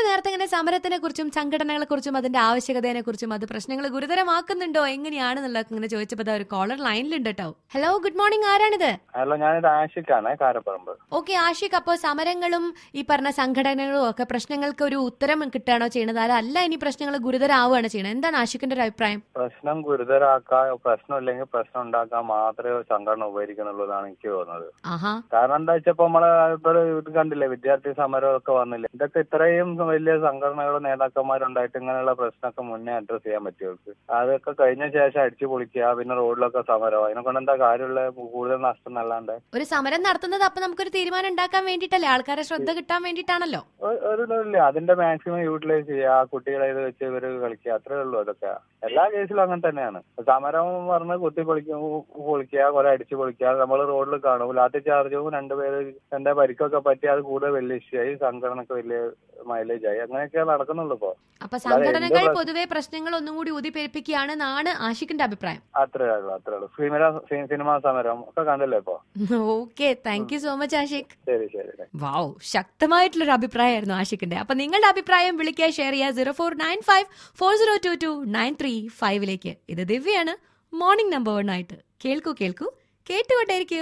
നേരത്തെ ഇങ്ങനെ സമരത്തിനെ കുറിച്ചും സംഘടനകളെ കുറിച്ചും അതിന്റെ ആവശ്യകതയെ കുറിച്ചും അത് പ്രശ്നങ്ങൾ ഗുരുതരമാക്കുന്നുണ്ടോ എങ്ങനെയാണെന്നുള്ളതൊക്കെ ഇങ്ങനെ ചോദിച്ചപ്പോൾ ദാ ഒരു കോളർ ലൈനിലുണ്ട് കേട്ടോ ഹലോ ഗുഡ് മോർണിംഗ് ആരാണിത് ഹലോ ഞാനിത് ആഷിക്കാണ് കാരപ്പറമ്പ് ഓക്കെ ആഷിഖ് അപ്പോൾ സമരങ്ങളും ഈ പറഞ്ഞ സംഘടനകളും ഒക്കെ പ്രശ്നങ്ങൾക്ക് ഒരു ഉത്തരം കിട്ടുകയാണോ ചെയ്യണത് അതല്ല ഇനി പ്രശ്നങ്ങൾ ഗുരുതരാവുകയാണ് ചെയ്യണത് എന്താണ് ആഷിഖിന്റെ ഒരു അഭിപ്രായം പ്രശ്നം ഗുരുതരാക്കാൻ പ്രശ്നം ഇല്ലെങ്കിൽ പ്രശ്നം ഉണ്ടാക്കാൻ മാത്രമേ സംഘടന ഉപകരിക്കുന്നുള്ളതാണ് എനിക്ക് തോന്നുന്നത് ആഹാ കാരണം എന്താ വെച്ചാൽ ഇപ്പൊ നമ്മളെ ഇവിടെ ഇത് കണ്ടില്ലേ വിദ്യാർത്ഥി സമരമൊക്കെ വന്നില്ലേ ഇതൊക്കെ ഇത്രയും വലിയ സംഘടനകളും നേതാക്കന്മാരുണ്ടായിട്ട് ഇങ്ങനെയുള്ള പ്രശ്നമൊക്കെ മുന്നേ അഡ്രസ് ചെയ്യാൻ പറ്റുമോ അതൊക്കെ കഴിഞ്ഞ ശേഷം അടിച്ചു പൊളിക്കുക പിന്നെ റോഡിലൊക്കെ സമരം അതിനെ കൊണ്ട് എന്താ കാര്യമുള്ള കൂടുതൽ നഷ്ടം എന്നല്ലാണ്ട് ഒരു സമരം നടത്തുന്നത് അപ്പൊ നമുക്കൊരു തീരുമാനം ഉണ്ടാക്കാൻ വേണ്ടിയിട്ടല്ലേ ആൾക്കാരെ ശ്രദ്ധ കിട്ടാൻ വേണ്ടിയിട്ടാണല്ലോ ഒ- ഒരു ഇല്ല അതിന്റെ മാക്സിമം യൂട്ടിലൈസ് ചെയ്യുക കുട്ടികളെ ഇത് വെച്ച് ഇവര് കളിക്കുക അത്രേ ഉള്ളൂ അതൊക്കെ എല്ലാ കേസിലും അങ്ങനെ തന്നെയാണ് സമരം പറഞ്ഞ് കുത്തി പൊളിക്കും പൊളിക്കുക കുറെ അടിച്ചു പൊളിക്കുക നമ്മൾ റോഡിൽ കാണും ലാത്തി ചാർജും രണ്ടുപേര് എന്റെ പരിക്കൊക്കെ പറ്റി അത് കൂടുതൽ വലിയ ഇഷ്യൂ ആയി സംഘടനക്ക് വലിയ മൈലേജ് ആയി അങ്ങനെയൊക്കെ നടക്കുന്നുള്ളൂ ഇപ്പോ അപ്പൊ അല്ലാതെ എന്ത് സംഘടനകൾ പ്രശ്നം- പൊതുവെ പ്രശ്നങ്ങൾ ഒന്നും കൂടി ഊതിപ്പെരുപ്പിക്കുകയാണെന്നാണ് ആഷിഖിന്റെ അഭിപ്രായം അത്രേ ഉള്ളൂ അത്രേ ഉള്ളൂ സിനിമ സിനിമാ സമരം ഒക്കെ കണ്ടല്ലേ ഇപ്പൊ okay thank you so much Ashiq ശരി ശരി വാവ് ശക്തമായിട്ടുള്ളൊരു അഭിപ്രായമായിരുന്നു ആഷിഖിന്റെ അപ്പൊ നിങ്ങളുടെ അഭിപ്രായം വിളിക്കുക ഷെയർ ചെയ്യുക zero four nine five four zero two two nine three ഫൈവിലേക്ക് ഇത് ദിവ്യാണ് മോർണിംഗ് നമ്പർ വൺ ആയിട്ട് കേൾക്കൂ കേൾക്കൂ കേട്ടുകൊണ്ടേയിരിക്കൂ